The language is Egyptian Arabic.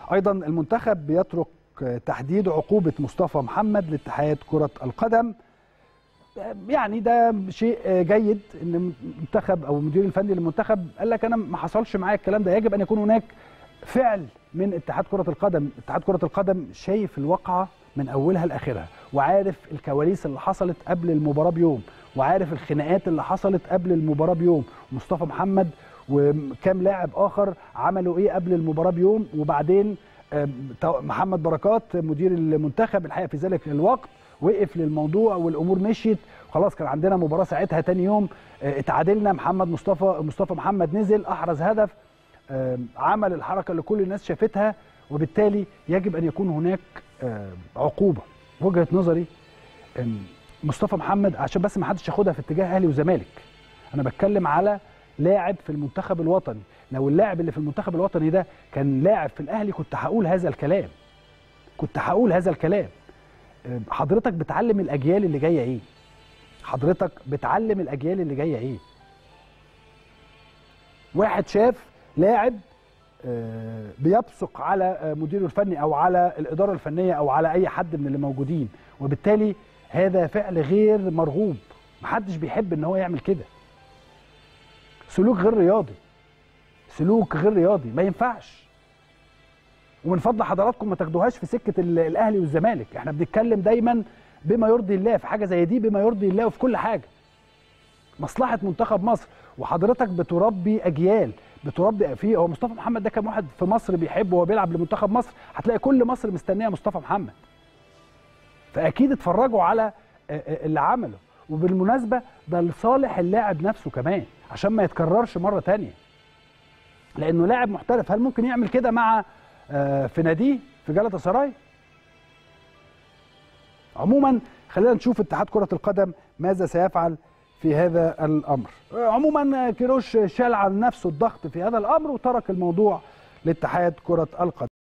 ايضا المنتخب بيترك تحديد عقوبه مصطفى محمد لاتحاد كره القدم يعني ده شيء جيد ان المنتخب او المدير الفني للمنتخب قال لك انا ما حصلش معايا الكلام ده يجب ان يكون هناك فعل من اتحاد كره القدم اتحاد كره القدم شايف الواقعه من اولها لاخرها وعارف الكواليس اللي حصلت قبل المباراه بيوم وعارف الخناقات اللي حصلت قبل المباراه بيوم مصطفى محمد وكام لاعب اخر عملوا ايه قبل المباراه بيوم وبعدين محمد بركات مدير المنتخب الحقيقه في ذلك الوقت وقف للموضوع والامور مشيت خلاص كان عندنا مباراه ساعتها تاني يوم اتعادلنا محمد مصطفى مصطفى محمد نزل احرز هدف عمل الحركه اللي كل الناس شافتها وبالتالي يجب ان يكون هناك عقوبه وجهه نظري مصطفى محمد عشان بس ما حدش ياخدها في اتجاه اهلي وزمالك انا بتكلم على لاعب في المنتخب الوطني لو اللاعب اللي في المنتخب الوطني ده كان لاعب في الاهلي كنت هقول هذا الكلام كنت هقول هذا الكلام حضرتك بتعلم الاجيال اللي جايه ايه حضرتك بتعلم الاجيال اللي جايه ايه واحد شاف لاعب بيبصق على مديره الفني او على الاداره الفنيه او على اي حد من اللي موجودين وبالتالي هذا فعل غير مرغوب محدش بيحب ان هو يعمل كده سلوك غير رياضي سلوك غير رياضي ما ينفعش ومن فضل حضراتكم ما تاخدوهاش في سكه الاهلي والزمالك احنا بنتكلم دايما بما يرضي الله في حاجه زي دي بما يرضي الله وفي كل حاجه مصلحه منتخب مصر وحضرتك بتربي اجيال بتربي في هو مصطفى محمد ده كام واحد في مصر بيحبه وهو بيلعب لمنتخب مصر هتلاقي كل مصر مستنيه مصطفى محمد فاكيد اتفرجوا على اللي عمله وبالمناسبه ده لصالح اللاعب نفسه كمان عشان ما يتكررش مره تانية لانه لاعب محترف هل ممكن يعمل كده مع في ناديه في جلطة سراي عموما خلينا نشوف اتحاد كرة القدم ماذا سيفعل في هذا الأمر عموما كيروش شال عن نفسه الضغط في هذا الأمر وترك الموضوع لاتحاد كرة القدم